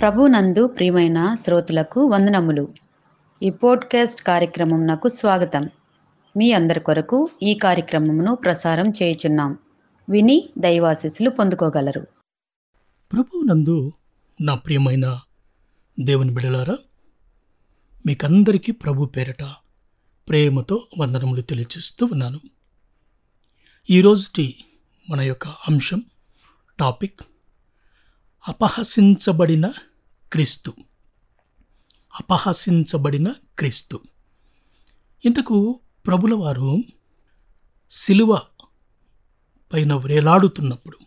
ప్రభునందు ప్రియమైన శ్రోతలకు వందనములు ఈ పోడ్కాస్ట్ కార్యక్రమం నాకు స్వాగతం మీ అందరి కొరకు ఈ కార్యక్రమమును ప్రసారం చేయుచున్నాం విని దైవాశీస్సులు పొందుకోగలరు ప్రభువునందు నా ప్రియమైన దేవుని బిడలారా మీకందరికీ ప్రభు పేరట ప్రేమతో వందనములు తెలియజేస్తూ ఉన్నాను ఈరోజుటి మన యొక్క అంశం టాపిక్ అపహసించబడిన క్రీస్తు అపహసించబడిన క్రీస్తు ఇంతకు ప్రభుల వారు సిలువ పైన వ్రేలాడుతున్నప్పుడు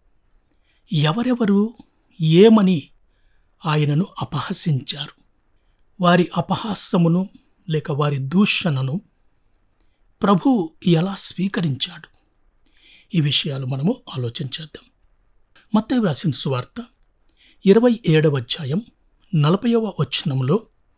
ఎవరెవరు ఏమని ఆయనను అపహసించారు వారి అపహాస్యమును లేక వారి దూషణను ప్రభు ఎలా స్వీకరించాడు ఈ విషయాలు మనము ఆలోచించేద్దాం మత్తయి వ్రాసిన సువార్త ఇరవై ఏడవ అధ్యాయం నలభైవ వచనంలో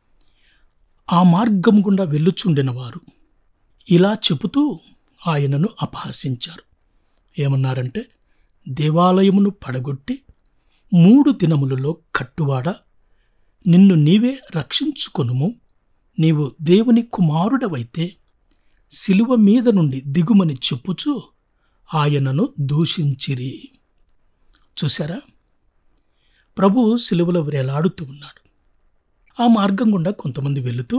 ఆ మార్గం గుండా వెళ్ళుచుండిన వారు ఇలా చెబుతూ ఆయనను అపహసించారు ఏమన్నారంటే దేవాలయమును పడగొట్టి మూడు దినములలో కట్టువాడ నిన్ను నీవే రక్షించుకొనుము నీవు దేవుని కుమారుడవైతే శిలువ మీద నుండి దిగుమని చెప్పుచు ఆయనను దూషించిరి చూశారా ప్రభు సిలువలో వ్రేలాడుతూ ఉన్నాడు ఆ మార్గం గుండా కొంతమంది వెళుతూ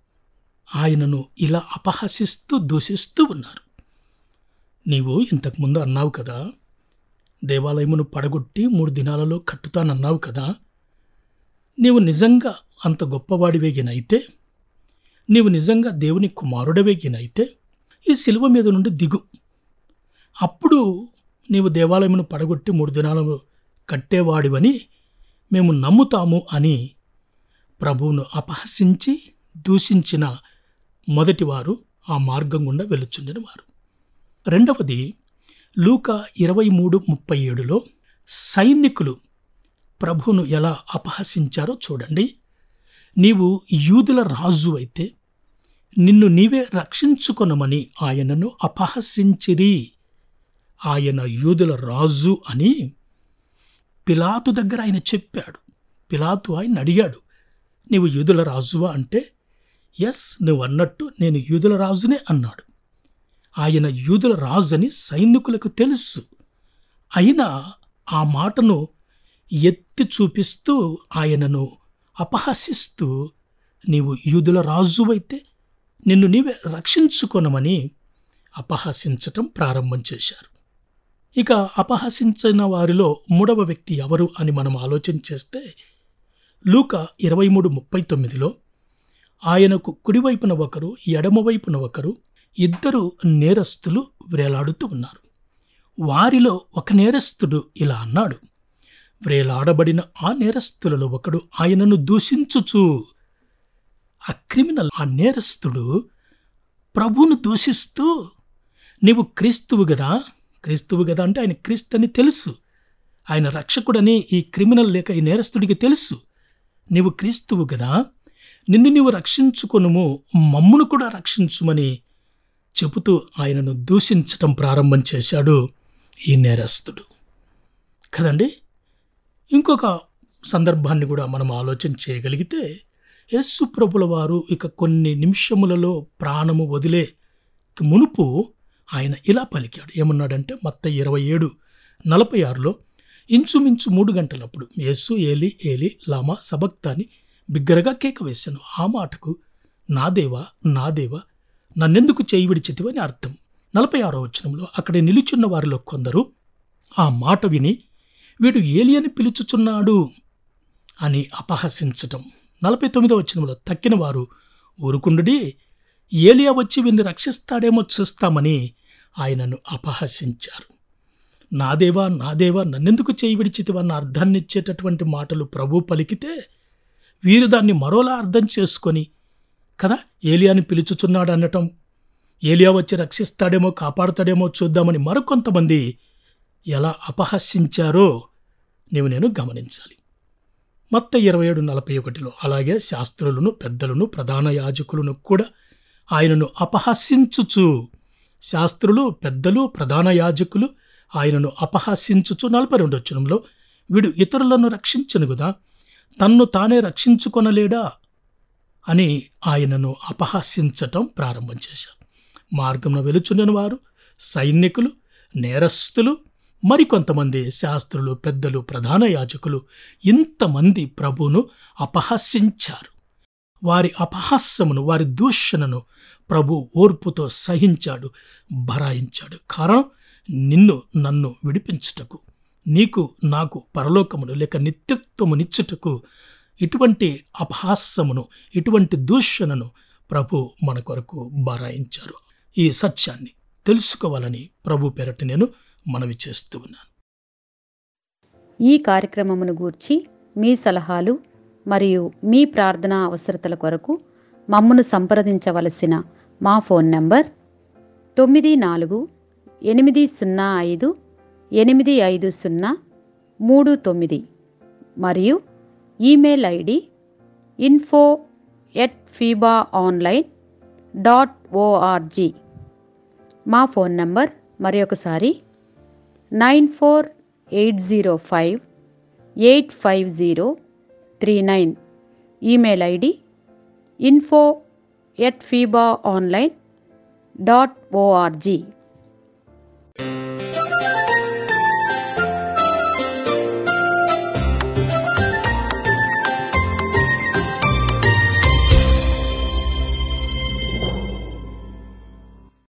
ఆయనను ఇలా అపహసిస్తూ దూషిస్తూ ఉన్నారు నీవు ఇంతకుముందు అన్నావు కదా దేవాలయమును పడగొట్టి మూడు దినాలలో కట్టుతానన్నావు కదా నీవు నిజంగా అంత గొప్పవాడివేగినైతే నీవు నిజంగా దేవుని కుమారుడవేగినైతే ఈ శిలువ మీద నుండి దిగు అప్పుడు నీవు దేవాలయమును పడగొట్టి మూడు దినాలు కట్టేవాడివని మేము నమ్ముతాము అని ప్రభువును అపహసించి దూషించిన మొదటివారు ఆ మార్గం గుండా వెలుచుండిన వారు రెండవది లూక ఇరవై మూడు ముప్పై ఏడులో సైనికులు ప్రభువును ఎలా అపహసించారో చూడండి నీవు యూదుల రాజు అయితే నిన్ను నీవే రక్షించుకొనమని ఆయనను అపహసించిరి ఆయన యూదుల రాజు అని పిలాతు దగ్గర ఆయన చెప్పాడు పిలాతు ఆయన అడిగాడు నీవు యూదుల రాజువా అంటే ఎస్ నువ్వు అన్నట్టు నేను యూదుల రాజునే అన్నాడు ఆయన యూదుల రాజని సైనికులకు తెలుసు అయినా ఆ మాటను ఎత్తి చూపిస్తూ ఆయనను అపహసిస్తూ నీవు యూదుల రాజువైతే నిన్ను నీవే రక్షించుకొనమని అపహసించటం ప్రారంభం చేశారు ఇక అపహసించిన వారిలో మూడవ వ్యక్తి ఎవరు అని మనం ఆలోచన చేస్తే లూక ఇరవై మూడు ముప్పై తొమ్మిదిలో ఆయనకు కుడివైపున ఒకరు ఎడమవైపున ఒకరు ఇద్దరు నేరస్తులు వ్రేలాడుతూ ఉన్నారు వారిలో ఒక నేరస్తుడు ఇలా అన్నాడు వ్రేలాడబడిన ఆ నేరస్తులలో ఒకడు ఆయనను దూషించుచు ఆ క్రిమినల్ ఆ నేరస్తుడు ప్రభువును దూషిస్తూ నీవు క్రీస్తువు గదా క్రీస్తువు గదా అంటే ఆయన క్రీస్తు అని తెలుసు ఆయన రక్షకుడని ఈ క్రిమినల్ లేక ఈ నేరస్తుడికి తెలుసు నీవు క్రీస్తువు గదా నిన్ను నీవు రక్షించుకొనుము మమ్మును కూడా రక్షించుమని చెబుతూ ఆయనను దూషించటం ప్రారంభం చేశాడు ఈ నేరస్తుడు కదండి ఇంకొక సందర్భాన్ని కూడా మనం ఆలోచన చేయగలిగితే యేసు ప్రభుల వారు ఇక కొన్ని నిమిషములలో ప్రాణము వదిలే మునుపు ఆయన ఇలా పలికాడు ఏమన్నాడంటే మత్త ఇరవై ఏడు నలభై ఆరులో ఇంచుమించు మూడు గంటలప్పుడు యేసు ఏలి ఏలి లామా సబక్తాని బిగ్గరగా కేక వేశాను ఆ మాటకు నా దేవా నా దేవా నన్నెందుకు చేయి విడిచితివని అర్థం నలభై ఆరో వచనంలో అక్కడ నిలుచున్న వారిలో కొందరు ఆ మాట విని వీడు ఏలి అని పిలుచుచున్నాడు అని అపహసించటం నలభై తొమ్మిదో వచనంలో తక్కిన వారు ఊరుకుండుడి ఏలియా వచ్చి వీరిని రక్షిస్తాడేమో చూస్తామని ఆయనను అపహసించారు నాదేవా నాదేవా నన్నెందుకు చేయి విడిచితివన్న అర్థాన్నిచ్చేటటువంటి మాటలు ప్రభు పలికితే వీరు దాన్ని మరోలా అర్థం చేసుకొని కదా ఏలియాని పిలుచుచున్నాడు అనటం ఏలియా వచ్చి రక్షిస్తాడేమో కాపాడుతాడేమో చూద్దామని మరికొంతమంది ఎలా అపహసించారో నీవు నేను గమనించాలి మత్త ఇరవై ఏడు నలభై ఒకటిలో అలాగే శాస్త్రులను పెద్దలను ప్రధాన యాజకులను కూడా ఆయనను అపహసించుచు శాస్త్రులు పెద్దలు ప్రధాన యాజకులు ఆయనను అపహసించుచు నలభై రెండు వచనంలో వీడు ఇతరులను రక్షించను కదా తన్ను తానే రక్షించుకొనలేడా అని ఆయనను అపహాస్యించటం ప్రారంభం చేశారు మార్గంలో వెలుచుండిన వారు సైనికులు నేరస్తులు మరికొంతమంది శాస్త్రులు పెద్దలు ప్రధాన యాజకులు ఇంతమంది ప్రభువును అపహాస్యించారు వారి అపహాస్యమును వారి దూషణను ప్రభు ఓర్పుతో సహించాడు భరాయించాడు కారణం నిన్ను నన్ను విడిపించుటకు నీకు నాకు పరలోకమును లేక నిత్యత్వమునిచ్చుటకు ఇటువంటి అపహాస్యమును ఇటువంటి దూషణను ప్రభు మన కొరకు బరాయించారు ఈ సత్యాన్ని తెలుసుకోవాలని ప్రభు పెరటి నేను మనవి చేస్తూ ఉన్నాను ఈ కార్యక్రమమును గూర్చి మీ సలహాలు మరియు మీ ప్రార్థనా అవసరతల కొరకు మమ్మను సంప్రదించవలసిన మా ఫోన్ నంబర్ తొమ్మిది నాలుగు ఎనిమిది సున్నా ఐదు ఎనిమిది ఐదు సున్నా మూడు తొమ్మిది మరియు email ID info at FEBA online dot O R G మా ఫోన్ నంబర్ మరి ఒకసారి nine four eight zero five eight five zero three nine email ID info at FEBA online dot ORG